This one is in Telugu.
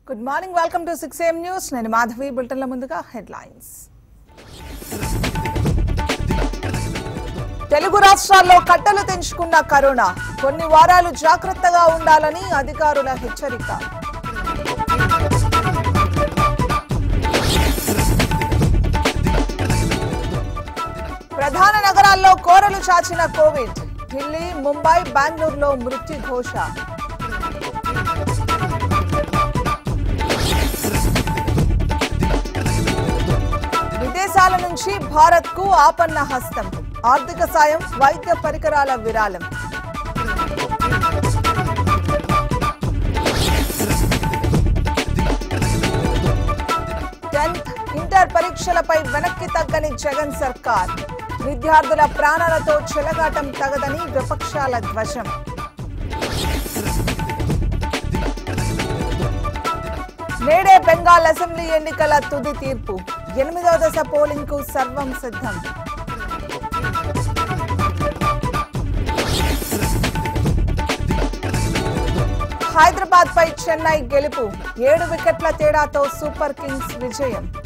good morning welcome to six AM news నేను మాధవి బులెటిన్ల ముందుగా హెడ్లైన్స్ తెలుగు రాష్ట్రాల్లో కట్టలు తెంచుకున్న కరోనా కొన్ని వారాలు జాగ్రత్తగా ఉండాలని అధికారుల హెచ్చరిక ప్రధాన నగరాల్లో కోరలు చాచిన కోవిడ్ ఢిల్లీ ముంబై బెంగళూరులో మృత్యు ఘోష విదేశాల నుంచి భారత్ కు ఆపన్న హస్తం ఆర్థిక సాయం వైద్య పరికరాల విరాళం టెన్త్ ఇంటర్ పరీక్షలపై వెనక్కి తగ్గని జగన్ సర్కార్ విద్యార్థుల ప్రాణాలతో చెలగాటం తగదని విపక్షాల ధ్వజం నేడే బెంగాల్ అసెంబ్లీ ఎన్నికల తుది తీర్పు ఎనిమిదవ దశ పోలింగ్ కు సర్వం సిద్ధం హైదరాబాద్ పై చెన్నై గెలుపు ఏడు వికెట్ల తేడాతో సూపర్ కింగ్స్ విజయం